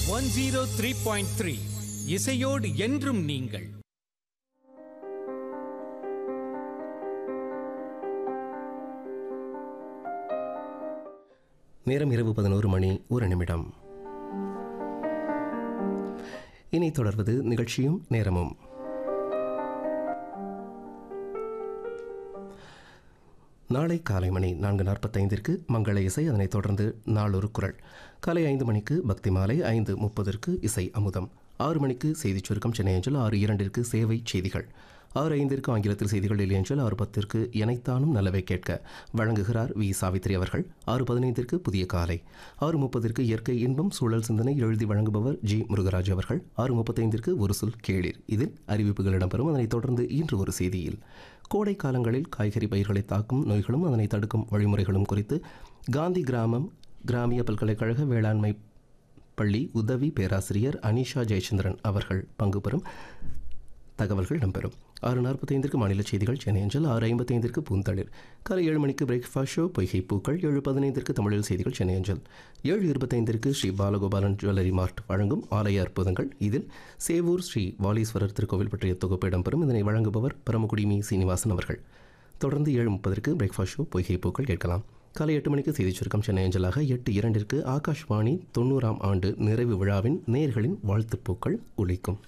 one zero three point three இசையோடு என்றும் நீங்கள் நேரம் இரவு பதினோரு மணி ஒரு நிமிடம் இனி தொடர்வது நிகழ்ச்சியும் நேரமும் நாளை காலை மணி நான்கு நாற்பத்தைந்திற்கு மங்கள இசை அதனைத் தொடர்ந்து நாளொரு குரல் காலை ஐந்து மணிக்கு பக்தி மாலை ஐந்து முப்பதற்கு இசை அமுதம் ஆறு மணிக்கு செய்திச் சுருக்கம் சென்னை அஞ்சல் ஆறு இரண்டிற்கு சேவை செய்திகள் ஆறு ஐந்திற்கு ஆங்கிலத்தில் செய்திகள் இல்லையென்றால் ஆறு பத்திற்கு எனைத்தானும் நல்லவை கேட்க வழங்குகிறார் வி சாவித்ரி அவர்கள் ஆறு பதினைந்திற்கு புதிய காலை ஆறு முப்பதிற்கு இயற்கை இன்பம் சூழல் சிந்தனை எழுதி வழங்குபவர் ஜி முருகராஜ் அவர்கள் ஆறு முப்பத்தைந்திற்கு ஒரு சொல் கேளீர் இதில் அறிவிப்புகள் இடம்பெறும் அதனைத் தொடர்ந்து இன்று ஒரு செய்தியில் கோடை காலங்களில் காய்கறி பயிர்களை தாக்கும் நோய்களும் அதனை தடுக்கும் வழிமுறைகளும் குறித்து காந்தி கிராமம் கிராமிய பல்கலைக்கழக வேளாண்மை பள்ளி உதவி பேராசிரியர் அனிஷா ஜெயச்சந்திரன் அவர்கள் பங்கு பெறும் தகவல்கள் இடம்பெறும் ஆறு நாற்பத்தைந்திற்கு மாநில செய்திகள் சென்னை அஞ்சல் ஆறு ஐம்பத்தைந்திற்கு பூந்தளிர் காலை ஏழு மணிக்கு பிரேக்ஃபாஸ்ட் ஷோ பொய்கை பூக்கள் ஏழு பதினைந்திற்கு தமிழில் செய்திகள் சென்னை அஞ்சல் ஏழு இருபத்தைந்திற்கு ஸ்ரீ பாலகோபாலன் ஜுவல்லரி மார்ட் வழங்கும் ஆலய அற்புதங்கள் இதில் சேவூர் ஸ்ரீ வாலீஸ்வரர் திருக்கோவில் பற்றிய தொகுப்பு இடம்பெறும் இதனை வழங்குபவர் பரமக்குடி மீ சீனிவாசன் அவர்கள் தொடர்ந்து ஏழு முப்பதற்கு பிரேக்ஃபாஸ்ட் ஷோ பொய்கை பூக்கள் கேட்கலாம் காலை எட்டு மணிக்கு செய்திச் சுருக்கம் சென்னை அஞ்சலாக எட்டு இரண்டிற்கு ஆகாஷ்வாணி தொண்ணூறாம் ஆண்டு நிறைவு விழாவின் நேர்களின் வாழ்த்துப்பூக்கள் ஒலிக்கும்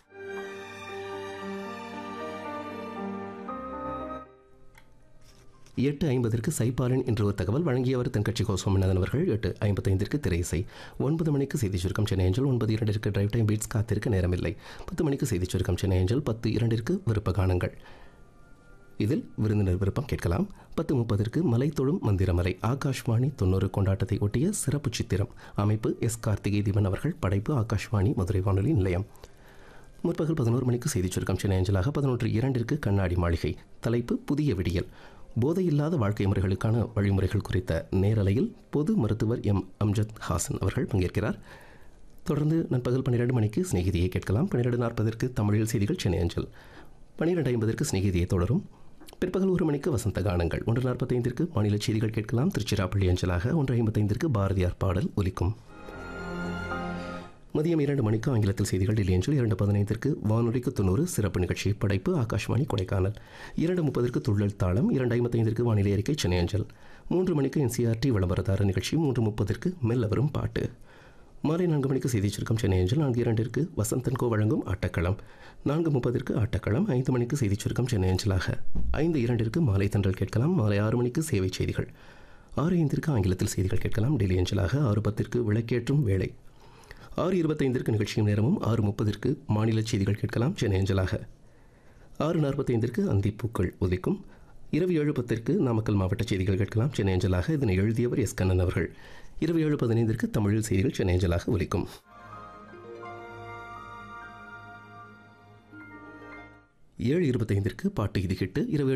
எட்டு ஐம்பதற்கு சைபாலன் என்ற ஒரு தகவல் வழங்கியவர் தென்கட்சி கோ சுவாமிநாதன் அவர்கள் எட்டு ஐம்பத்தைந்திற்கு திரையிசை ஒன்பது மணிக்கு செய்தி சுருக்கம் சென்னை அஞ்சல் ஒன்பது இரண்டிற்கு டிரைவ் டைம் பீட்ஸ் காத்திருக்க நேரமில்லை பத்து மணிக்கு செய்தி சுருக்கம் சென்னை அஞ்சல் பத்து இரண்டிற்கு விருப்ப கானங்கள் இதில் விருந்தினர் விருப்பம் கேட்கலாம் பத்து முப்பதற்கு மலைத்தொழும் மந்திரமலை ஆகாஷ்வாணி தொண்ணூறு கொண்டாட்டத்தை ஒட்டிய சிறப்பு சித்திரம் அமைப்பு எஸ் கார்த்திகை தீபன் அவர்கள் படைப்பு ஆகாஷ்வாணி மதுரை வானொலி நிலையம் முற்பகல் பதினோரு மணிக்கு செய்திச் சுருக்கம் சென்னை அஞ்சலாக பதினொன்று இரண்டிற்கு கண்ணாடி மாளிகை தலைப்பு புதிய விடியல் போதையில்லாத வாழ்க்கை முறைகளுக்கான வழிமுறைகள் குறித்த நேரலையில் பொது மருத்துவர் எம் அம்ஜத் ஹாசன் அவர்கள் பங்கேற்கிறார் தொடர்ந்து நண்பகல் பன்னிரெண்டு மணிக்கு சிநேகிதியை கேட்கலாம் பன்னிரெண்டு நாற்பதற்கு தமிழில் செய்திகள் சென்னை அஞ்சல் பன்னிரெண்டு ஐம்பதற்கு சிநேகிதியை தொடரும் பிற்பகல் ஒரு மணிக்கு வசந்த கானங்கள் ஒன்று நாற்பத்தைந்திற்கு மாநில செய்திகள் கேட்கலாம் திருச்சிராப்பள்ளி அஞ்சலாக ஒன்று ஐம்பத்தைந்திற்கு பாரதியார் பாடல் ஒலிக்கும் மதியம் இரண்டு மணிக்கு ஆங்கிலத்தில் செய்திகள் டெல்லி அஞ்சல் இரண்டு பதினைந்திற்கு வானொலிக்கு தொண்ணூறு சிறப்பு நிகழ்ச்சி படைப்பு ஆகாஷ்வாணி கொடைக்கானல் இரண்டு முப்பதற்கு துள்ளல் தாளம் இரண்டு ஐம்பத்தைந்திற்கு வானிலை அறிக்கை சென்னை அஞ்சல் மூன்று மணிக்கு என்சிஆர்டி விளம்பரதார நிகழ்ச்சி மூன்று முப்பதற்கு மெல்ல வரும் பாட்டு மாலை நான்கு மணிக்கு செய்தி சுருக்கம் சென்னை அஞ்சல் நான்கு இரண்டிற்கு வசந்தன்கோ வழங்கும் ஆட்டக்களம் நான்கு முப்பதற்கு ஆட்டக்களம் ஐந்து மணிக்கு செய்தி சுருக்கம் சென்னை அஞ்சலாக ஐந்து இரண்டிற்கு மாலை தன்றல் கேட்கலாம் மாலை ஆறு மணிக்கு சேவை செய்திகள் ஆறு ஐந்திற்கு ஆங்கிலத்தில் செய்திகள் கேட்கலாம் டெல்லி அஞ்சலாக ஆறு பத்திற்கு விளக்கேற்றும் வேலை ஆறு இருபத்தைந்திற்கு நிகழ்ச்சியும் நேரமும் ஆறு முப்பதிற்கு மாநில செய்திகள் கேட்கலாம் சென்னை அஞ்சலாக ஆறு நாற்பத்தைந்திற்கு அந்திப்பூக்கள் உதிக்கும் இரவு ஏழு பத்திற்கு நாமக்கல் மாவட்ட செய்திகள் கேட்கலாம் சென்னை அஞ்சலாக இதனை எழுதியவர் எஸ் கண்ணன் அவர்கள் இரவு ஏழு பதினைந்திற்கு தமிழில் செய்திகள் சென்னை அஞ்சலாக ஒலிக்கும் ஏழு இருபத்தைந்திற்கு பாட்டு இது ஹிட்டு இரவு